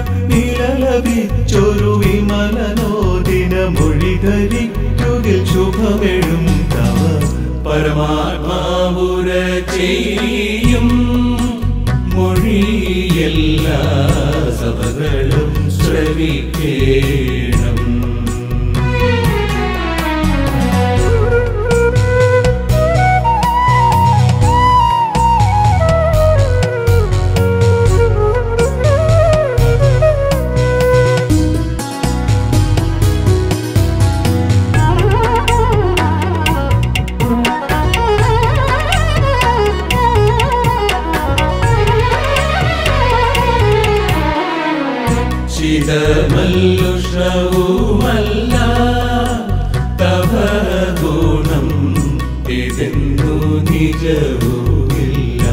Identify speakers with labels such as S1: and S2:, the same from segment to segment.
S1: നിലലപിച്ചൊരു വിമലനോദിന മൊഴി ധരിക്കുകിൽ ശുഭമെഴും തവ പരമാത്മാവുര ചെയ്യും മൊഴിയെല്ലാ സഭകളും ശ്രവിക്കേണം ചിതമല്ലുഷവുമല്ല തവ ഗുണം ഇതെന്നു നിജവുമില്ല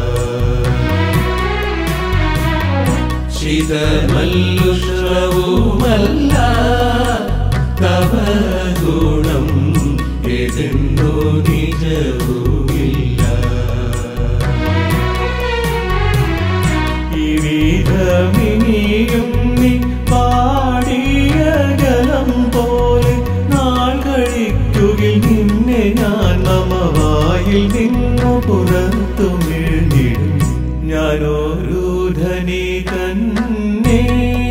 S1: ചിതമല്ലുഷവുമല്ല തവ ഗുണം ഇതെന്നു നിജവുമില്ല ഈ വീരമിനിയും നീ പാടിയ ജലം പോലെ നാൾ കഴിക്കുകിൽ നിന്നെ ഞാൻ മമവായിൽ നിന്നു പുറത്തു വീഴ്ന്നിടും ഞാനൊരു ധനി തന്നെ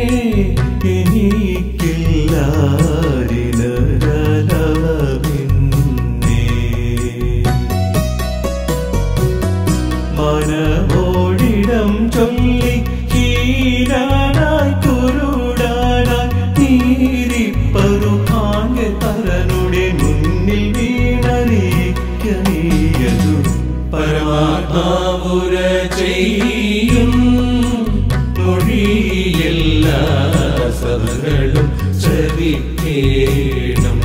S1: എനിക്കില്ലാരിനരലവിന്നേ മനമോടിടം ചൊല്ലി ഹീരാനായി കുരുടാനായി തീരിപ്പതു ആകെ പരനുടെ മുന്നിൽ വീണറിയിക്കനീയതു പരമാത്മാവുര ചെയ്യും മൊഴിയെല്ലാ സഭകളും ശ്രവിക്കേണം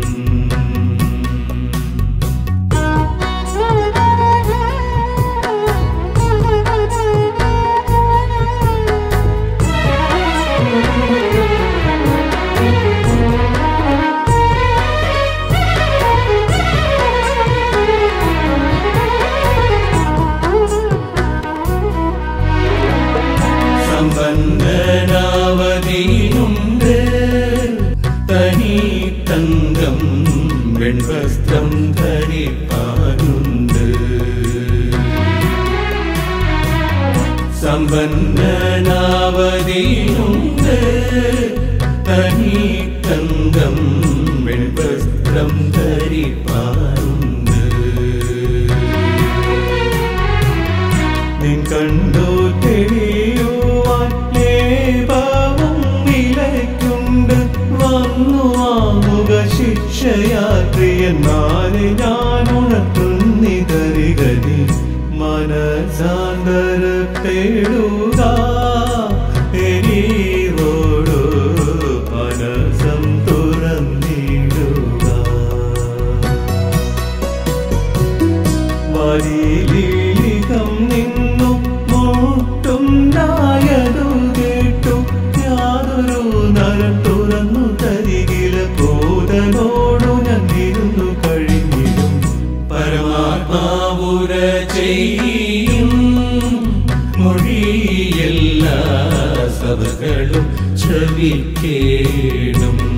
S1: സമ്പന്നനാവതിയുണ്ട് തനി തങ്കം വെൺവസ്ത്രം ധരിപ്പാനുണ്ട് സമ്പന്നനാവതിയുണ്ട് തനി തങ്കം വെൺവസ്ത്രം ധരിപ്പാനുണ്ട് നിൻ കണ്ടു തെളിയുവാൻ ലേപവും വിലയ്ക്കുണ്ട് വന്നു വാങ്ങുക ശിക്ഷയാത്രിയന്മാരെ ഞാൻ ഉണർത്തുന്നിതറികനി മനസാന്തരപ്പെടുക എരിവോടു മനസം തുറന്നിടുക വരിലീകം നിന്നു മുട്ടും നായതു കേട്ടു യാതൊരു നരം തുറന്നു തരികില ഭൂതനോടു ഞന്നിരുന്നു കഴിഞ്ഞിരും പരമാത്മാവുര ചെയ്യും മൊഴിയെല്ലാ സഭകളും ശ്രവിക്കേണം